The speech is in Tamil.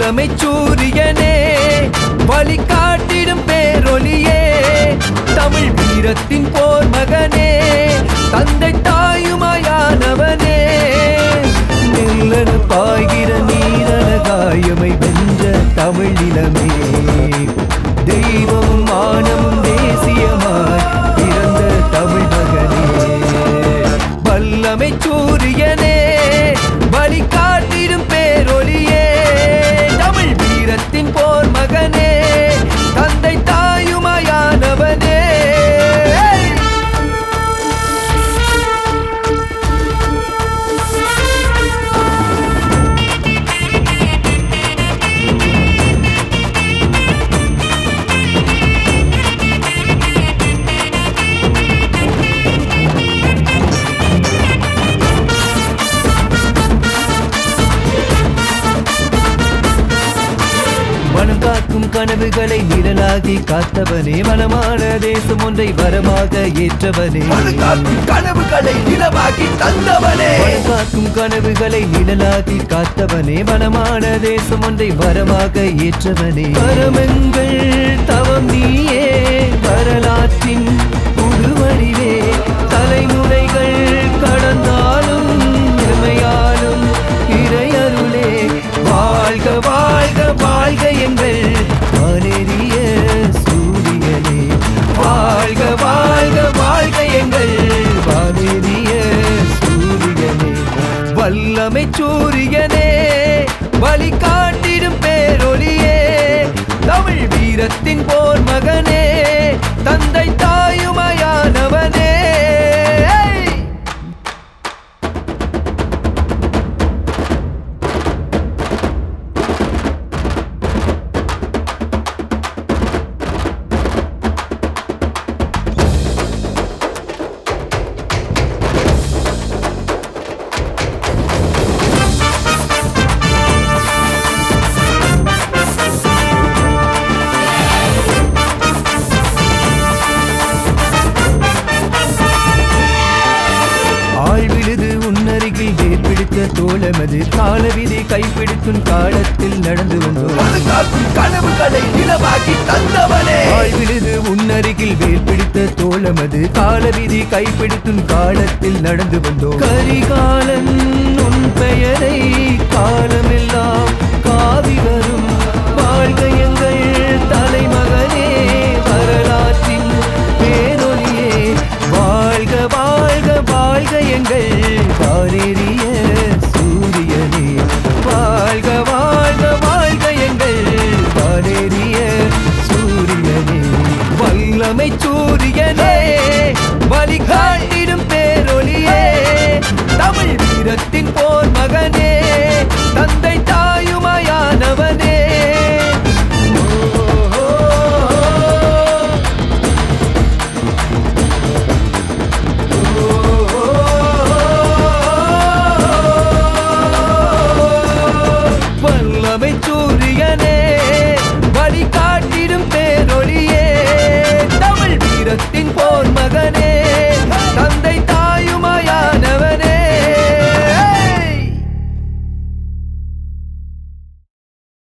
வல்லமை சூரியனே வழி காட்டிடும் பேரொலியே தமிழ் வீரத்தின் போர் மகனே தந்தை தாயுமாயானவனே நெல்லன பாய்கிற நீரன காயமை வென்ற தமிழ் நிலமே தெய்வமும் மானமும் தேசியமாய் பிறந்த தமிழ் மகனே வல்லமை சூரியனே வழி காட்டிடும் பேரொலியே தமிழ் வீரத்தின் போர் மகனே தந்தை தாயுமாயானவனே மனம் காக்கும் கனவுகளை நிழலாகி காத்தவனே வனமான தேசம் ஒன்றை வரமாக ஏற்றவனே மனக்காக்கும் கனவுகளை நிலவாக்கி தந்தவனே மனம் காக்கும் கனவுகளை நிழலாகி காத்தவனே வனமான தேசம் ஒன்றை வரமாக ஏற்றவனே வரமெங்கள் தவம் நீயே வரலாற்றின் புதுவடிவே தலைமுறைகள் கடந்தாலும் எமையாலும் இறையருளே வாழ்க வாழ்க வாழ்க எங்கள் மலேரிய சூரியனே வாழ்க வாழ்க வாழ்க எங்கள் மலேரிய சூரியனே வல்லமை சூரியனே வழி காட்டிடும் பேரொலியே தமிழ் வீரத்தின் போர் மகனே தந்தை தாயுமாயானவனே ஆள் விழுது உன்னருகில் வேர் பிடித்த தோழமது காலவிதி கைப்பிடிக்கும் காலத்தில் நடந்து வந்தோம் மனக்காக்கும் கனவுகளை நிலவாக்கி தந்தவனே ஆள் விழுது உன்னருகில் வேர் பிடித்த தோழமது காலவிதி கைப்பிடிக்கும் காலத்தில் நடந்து வந்தோம் கரிகாலன் உன் பெயரை காலமெல்லாம் காவி வரும் வாழ்க எங்கள் தலைமகனே வரலாற்றின் பேரொலியே வாழ்க வாழ்க வாழ்க எங்கள் பாரேறிய